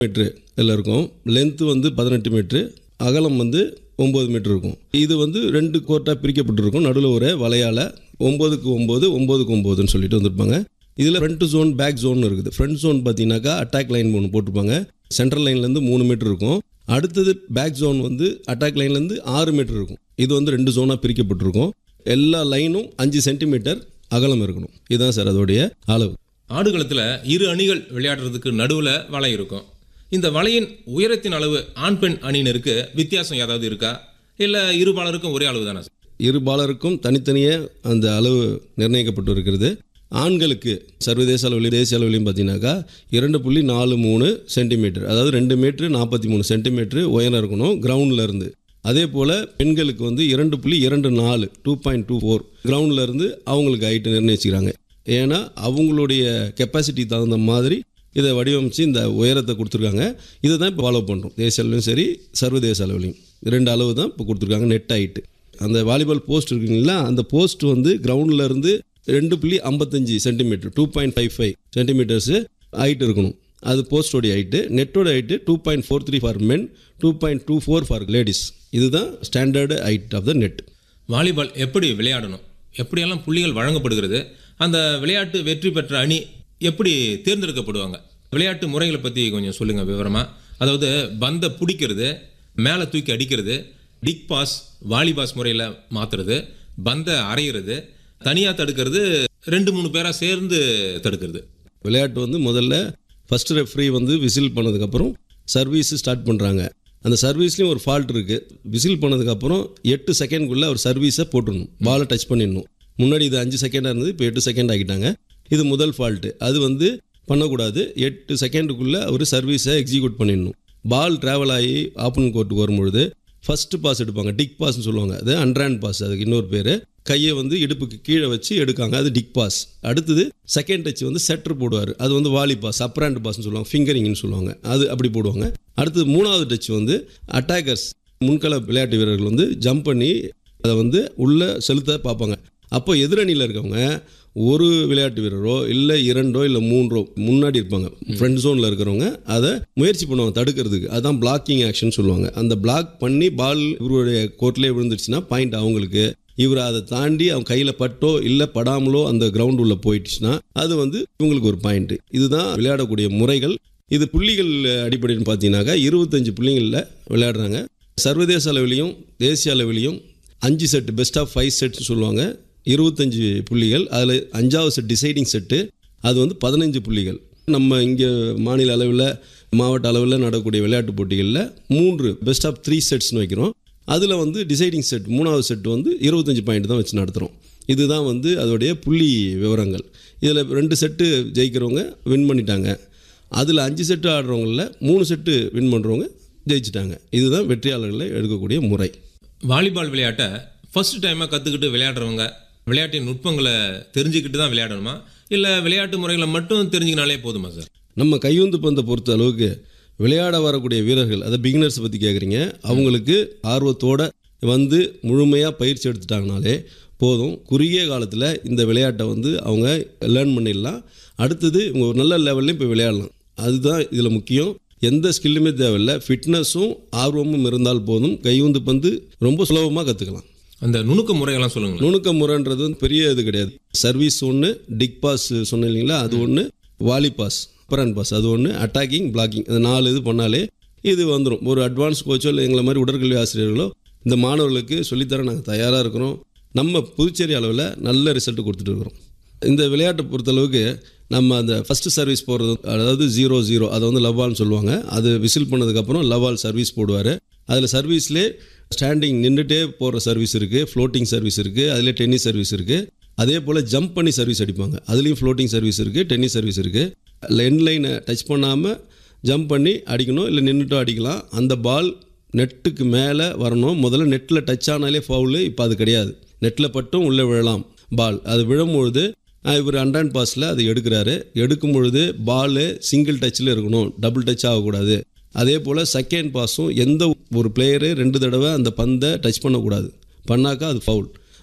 metre இதில் இருக்கும் length வந்து பதினெட்டு மீட்ரு அகலம் வந்து ஒம்பது மீட்ரு இருக்கும் இது வந்து ரெண்டு கோர்ட்டாக பிரிக்கப்பட்டிருக்கும் நடுவில் ஒரு வலையால் ஒம்போதுக்கு ஒம்பது ஒம்போதுக்கு ஒம்போதுன்னு சொல்லிட்டு வந்திருப்பாங்க இதில் ஃப்ரண்ட் ஜோன் பேக் ஜோன் இருக்குது ஃப்ரண்ட் ஜோன் பார்த்தீங்கன்னாக்கா அட்டாக் லைன் ஒன்று போட்டிருப்பாங்க சென்ட்ரல் லைன்லேருந்து மூணு மீட்டர் இருக்கும் அடுத்தது பேக் ஜோன் வந்து அட்டாக் லைன்லேருந்து ஆறு மீட்டர் இருக்கும் இது வந்து ரெண்டு ஜோனாக பிரிக்கப்பட்டிருக்கும் எல்லா லைனும் அஞ்சு சென்டிமீட்டர் அகலம் இருக்கணும் இதுதான் சார் அதோடைய அளவு ஆடுகளத்தில் இரு அணிகள் விளையாடுறதுக்கு நடுவில் வலை இருக்கும் இந்த வலையின் உயரத்தின் அளவு ஆண் பெண் அணியினருக்கு வித்தியாசம் ஏதாவது இருக்கா இல்லை இரு பாலருக்கும் ஒரே அளவு தானே இரு பாலருக்கும் தனித்தனியே அந்த அளவு நிர்ணயிக்கப்பட்டு இருக்கிறது ஆண்களுக்கு சர்வதேச அளவிலையும் தேசிய அளவிலையும் பார்த்தீங்கன்னாக்கா இரண்டு புள்ளி நாலு மூணு சென்டிமீட்டர் அதாவது ரெண்டு மீட்ரு நாற்பத்தி மூணு சென்டிமீட்ரு உயரம் இருக்கணும் கிரவுண்டில் இருந்து அதே போல் பெண்களுக்கு வந்து இரண்டு புள்ளி இரண்டு நாலு டூ பாயிண்ட் டூ ஃபோர் கிரவுண்டில் இருந்து அவங்களுக்கு ஹைட்டு நிர்ணயிச்சுக்கிறாங்க ஏன்னா அவங்களுடைய கெப்பாசிட்டி தகுந்த மாதிரி இதை வடிவமைச்சு இந்த உயரத்தை கொடுத்துருக்காங்க இதை தான் இப்போ ஃபாலோ பண்ணுறோம் தேசிய அளவிலும் சரி சர்வதேச அளவிலையும் ரெண்டு அளவு தான் இப்போ கொடுத்துருக்காங்க நெட் ஹைட்டு அந்த வாலிபால் போஸ்ட் இருக்குங்களா அந்த போஸ்ட் வந்து கிரவுண்டில் இருந்து ரெண்டு புள்ளி ஐம்பத்தஞ்சு centimetre two point five five centimetres height இருக்கணும் அது போஸ்டோடைய ஹைட்டு நெட்டோட height two point four three for men two point two four for ladies இதுதான் standard height of the net volleyball எப்படி விளையாடணும் எப்படியெல்லாம் புள்ளிகள் வழங்கப்படுகிறது அந்த விளையாட்டு வெற்றி பெற்ற அணி எப்படி தேர்ந்தெடுக்கப்படுவாங்க விளையாட்டு முறைகளை பற்றி கொஞ்சம் சொல்லுங்கள் விவரமாக அதாவது பந்தை பிடிக்கிறது மேலே தூக்கி அடிக்கிறது டிக் பாஸ் வாலிபாஸ் முறையில் மாற்றுறது பந்தை அரைகிறது தனியாக தடுக்கிறது ரெண்டு மூணு பேராக சேர்ந்து தடுக்கிறது விளையாட்டு வந்து முதல்ல ஃபர்ஸ்ட் ரெஃப்ரி வந்து விசில் பண்ணதுக்கப்புறம் சர்வீஸ் ஸ்டார்ட் பண்ணுறாங்க அந்த சர்வீஸ்லேயும் ஒரு ஃபால்ட் இருக்குது விசில் பண்ணதுக்கப்புறம் எட்டு செகண்ட்குள்ளே அவர் சர்வீஸை போட்டுடணும் பாலை டச் பண்ணிடணும் முன்னாடி இது அஞ்சு செகண்டாக இருந்தது இப்போ எட்டு செகண்ட் ஆக்கிட்டாங்க இது முதல் ஃபால்ட்டு அது வந்து பண்ணக்கூடாது எட்டு செகண்டுக்குள்ளே அவர் சர்வீஸை எக்ஸிக்யூட் பண்ணிடணும் பால் ட்ராவல் ஆகி ஆப்பன் கோர்ட்டுக்கு வரும்பொழுது ஃபர்ஸ்ட் பாஸ் எடுப்பாங்க டிக் பாஸ்னு சொல்லுவாங்க அது அண்ட்ரான் பாஸ் அதுக்கு இன்னொரு பேர் கையை வந்து இடுப்புக்கு கீழே வச்சு எடுக்காங்க அது டிக் பாஸ் அடுத்தது செகண்ட் டச் வந்து செட்டர் போடுவார் அது வந்து வாலி பாஸ் அப்ராண்ட் பாஸ்னு சொல்லுவாங்க ஃபிங்கரிங்னு சொல்லுவாங்க அது அப்படி போடுவாங்க அடுத்தது மூணாவது டச் வந்து அட்டாக்கர்ஸ் முன்கள விளையாட்டு வீரர்கள் வந்து ஜம்ப் பண்ணி அதை வந்து உள்ளே செலுத்த பார்ப்பாங்க அப்போ எதிரணியில் இருக்கவங்க ஒரு விளையாட்டு வீரரோ இல்லை இரண்டோ இல்லை மூன்றோ முன்னாடி இருப்பாங்க ஃப்ரண்ட் ஜோனில் இருக்கிறவங்க அதை முயற்சி பண்ணுவாங்க தடுக்கிறதுக்கு அதான் பிளாக்கிங் ஆக்ஷன் சொல்லுவாங்க அந்த பிளாக் பண்ணி பால் இவருடைய கோர்ட்லேயே விழுந்துருச்சுன்னா பாயிண்ட் அவங்களுக்கு இவர் அதை தாண்டி அவங்க கையில் பட்டோ இல்லை படாமலோ அந்த கிரவுண்ட் உள்ள போயிடுச்சுன்னா அது வந்து இவங்களுக்கு ஒரு பாயிண்ட் இதுதான் விளையாடக்கூடிய முறைகள் இது புள்ளிகள் அடிப்படையில் பார்த்தீங்கன்னாக்கா இருபத்தஞ்சு புள்ளிகளில் விளையாடுறாங்க சர்வதேச அளவிலையும் தேசிய அளவிலையும் அஞ்சு set best of five sets சொல்லுவாங்க இருபத்தஞ்சு புள்ளிகள் அதில் அஞ்சாவது செட் டிசைடிங் செட்டு அது வந்து பதினஞ்சு புள்ளிகள் நம்ம இங்கே மாநில அளவில் மாவட்ட அளவில் நடக்கக்கூடிய விளையாட்டு போட்டிகளில் மூன்று பெஸ்ட் ஆஃப் த்ரீ செட்ஸ்னு வைக்கிறோம் அதில் வந்து டிசைடிங் செட் மூணாவது செட் வந்து இருபத்தஞ்சு பாயிண்ட் தான் வச்சு நடத்துகிறோம் இதுதான் வந்து அதோடைய புள்ளி விவரங்கள் இதில் ரெண்டு செட்டு ஜெயிக்கிறவங்க வின் பண்ணிட்டாங்க அதில் அஞ்சு செட்டு ஆடுறவங்களில் மூணு செட்டு வின் பண்ணுறவங்க ஜெயிச்சிட்டாங்க இதுதான் வெற்றியாளர்களை எடுக்கக்கூடிய முறை வாலிபால் விளையாட்டை ஃபர்ஸ்ட் டைமாக கற்றுக்கிட்டு விளையாடுறவங்க விளையாட்டின் நுட்பங்களை தெரிஞ்சுக்கிட்டு தான் விளையாடணுமா இல்லை விளையாட்டு முறைகளை மட்டும் தெரிஞ்சுக்கினாலே போதுமா சார் நம்ம கையுந்து பந்தை பொறுத்த அளவுக்கு விளையாட வரக்கூடிய வீரர்கள் அதை பிகினர்ஸ் பற்றி கேட்குறீங்க அவங்களுக்கு ஆர்வத்தோட வந்து முழுமையாக பயிற்சி எடுத்துட்டாங்கனாலே போதும் குறுகிய காலத்தில் இந்த விளையாட்டை வந்து அவங்க லேர்ன் பண்ணிடலாம் அடுத்தது இவங்க ஒரு நல்ல லெவல்லையும் இப்போ விளையாடலாம் அதுதான் இதில் முக்கியம் எந்த ஸ்கில்லுமே தேவையில்லை ஃபிட்னஸும் ஆர்வமும் இருந்தால் போதும் கையுந்து பந்து ரொம்ப சுலபமாக கற்றுக்கலாம் அந்த நுணுக்க முறையெல்லாம் சொல்லுங்களேன் நுணுக்க முறைன்றது வந்து பெரிய இது கிடையாது சர்வீஸ் ஒன்று டிக் பாஸ் சொன்னேன் இல்லைங்களா அது ஒன்று வாலி பாஸ் அப்பரன் பாஸ் அது ஒன்று அட்டாக்கிங் பிளாக்கிங் இந்த நாலு இது பண்ணாலே இது வந்துடும் ஒரு அட்வான்ஸ் கோச்சோ இல்லை எங்களை மாதிரி உடற்கல்வி ஆசிரியர்களோ இந்த மாணவர்களுக்கு சொல்லித்தர நாங்கள் தயாராக இருக்கிறோம் நம்ம புதுச்சேரி அளவில் நல்ல ரிசல்ட் கொடுத்துட்டு இருக்கிறோம் இந்த விளையாட்டை பொறுத்தளவுக்கு நம்ம அந்த ஃபஸ்ட்டு சர்வீஸ் போடுறது அதாவது ஜீரோ ஜீரோ அதை வந்து லவ்வால்னு சொல்லுவாங்க அது விசில் பண்ணதுக்கப்புறம் லவ்வால் சர்வீஸ் போடுவார் அதில் சர்வீஸ்லேயே ஸ்டாண்டிங் நின்றுட்டே போடுற சர்வீஸ் இருக்குது ஃப்ளோட்டிங் சர்வீஸ் இருக்குது அதில் டென்னிஸ் சர்வீஸ் இருக்குது அதே போல் ஜம்ப் பண்ணி சர்வீஸ் அடிப்பாங்க அதுலேயும் ஃப்ளோட்டிங் சர்வீஸ் இருக்குது டென்னிஸ் சர்வீஸ் இருக்குது எண்ட் லைனை டச் பண்ணாமல் ஜம்ப் பண்ணி அடிக்கணும் இல்லை நின்றுட்டும் அடிக்கலாம் அந்த பால் நெட்டுக்கு மேலே வரணும் முதல்ல நெட்டில் டச் ஆனாலே ஃபவுலு இப்போ அது கிடையாது நெட்டில் பட்டும் உள்ளே விழலாம் பால் அது விழும்பொழுது இவர் அண்ட்ரான் பாஸில் அதை எடுக்கிறாரு எடுக்கும் பொழுது பால் சிங்கிள் டச்சில் இருக்கணும் டபுள் டச் ஆகக்கூடாது அதே போல் செகண்ட் பாஸும் எந்த ஒரு பிளேயரு ரெண்டு தடவை அந்த பந்தை டச் பண்ணக்கூடாது பண்ணாக்கா அது ஃபவுல்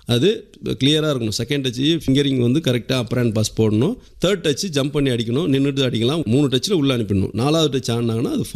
அது கிளியராக இருக்கணும் செகண்ட் டச் ஃபிங்கரிங் வந்து கரெக்டாக அப்பர் ஹேண்ட் பாஸ் போடணும் தேர்ட் டச் ஜம்ப் பண்ணி அடிக்கணும் நின்றுட்டு அடிக்கலாம் மூணு டச்சில் உள்ளே அனுப்பிடணும் நாலாவது டச் ஆனாங்கன்னா அது